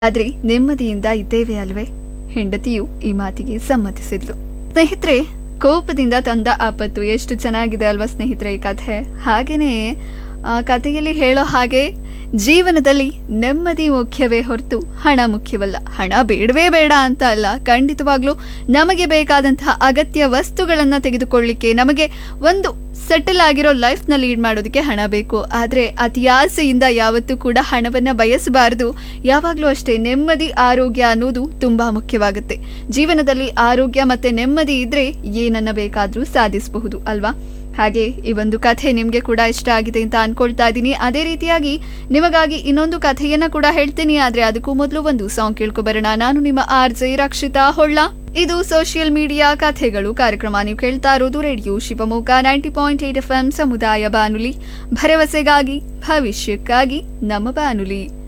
ಆದ್ರೆ ನೆಮ್ಮದಿಯಿಂದ ಇದ್ದೇವೆ ಅಲ್ವೇ ಹೆಂಡತಿಯು ಈ ಮಾತಿಗೆ ಸಮ್ಮತಿಸಿದ್ಲು ಸ್ನೇಹಿತರೆ ಕೋಪದಿಂದ ತಂದ ಆಪತ್ತು ಎಷ್ಟು ಚೆನ್ನಾಗಿದೆ ಅಲ್ವಾ ಸ್ನೇಹಿತರೆ ಈ ಕಥೆ ಹಾಗೇನೆ ಆ ಕಥೆಯಲ್ಲಿ ಹೇಳೋ ಹಾಗೆ ಜೀವನದಲ್ಲಿ ನೆಮ್ಮದಿ ಮುಖ್ಯವೇ ಹೊರತು ಹಣ ಮುಖ್ಯವಲ್ಲ ಹಣ ಬೇಡವೇ ಬೇಡ ಅಂತ ಅಲ್ಲ ಖಂಡಿತವಾಗ್ಲೂ ನಮಗೆ ಬೇಕಾದಂತಹ ಅಗತ್ಯ ವಸ್ತುಗಳನ್ನ ತೆಗೆದುಕೊಳ್ಳಿಕ್ಕೆ ನಮಗೆ ಒಂದು ಸೆಟಲ್ ಆಗಿರೋ ಲೈಫ್ ನ ಲೀಡ್ ಮಾಡೋದಕ್ಕೆ ಹಣ ಬೇಕು ಆದ್ರೆ ಅತಿ ಆಸೆಯಿಂದ ಯಾವತ್ತೂ ಕೂಡ ಹಣವನ್ನ ಬಯಸಬಾರದು ಯಾವಾಗ್ಲೂ ಅಷ್ಟೇ ನೆಮ್ಮದಿ ಆರೋಗ್ಯ ಅನ್ನೋದು ತುಂಬಾ ಮುಖ್ಯವಾಗುತ್ತೆ ಜೀವನದಲ್ಲಿ ಆರೋಗ್ಯ ಮತ್ತೆ ನೆಮ್ಮದಿ ಇದ್ರೆ ಏನನ್ನ ಬೇಕಾದ್ರೂ ಸಾಧಿಸಬಹುದು ಅಲ್ವಾ ಹಾಗೆ ಈ ಒಂದು ಕಥೆ ನಿಮ್ಗೆ ಕೂಡ ಇಷ್ಟ ಆಗಿದೆ ಅಂತ ಅನ್ಕೊಳ್ತಾ ಇದ್ದೀನಿ ಅದೇ ರೀತಿಯಾಗಿ ನಿಮಗಾಗಿ ಇನ್ನೊಂದು ಕಥೆಯನ್ನ ಕೂಡ ಹೇಳ್ತೀನಿ ಆದ್ರೆ ಅದಕ್ಕೂ ಮೊದಲು ಒಂದು ಸಾಂಗ್ ಕೇಳ್ಕೊಬರೋಣ ನಾನು ನಿಮ್ಮ ಆರ್ ಜೆ ರಕ್ಷಿತಾ ಹೊಳ್ಳ ಇದು ಸೋಷಿಯಲ್ ಮೀಡಿಯಾ ಕಥೆಗಳು ಕಾರ್ಯಕ್ರಮ ನೀವು ಕೇಳ್ತಾ ಇರೋದು radio Shivamogga ninety point eight F M ಸಮುದಾಯ ಬಾನುಲಿ ಭರವಸೆಗಾಗಿ ಭವಿಷ್ಯಕ್ಕಾಗಿ ನಮ್ಮ ಬಾನುಲಿ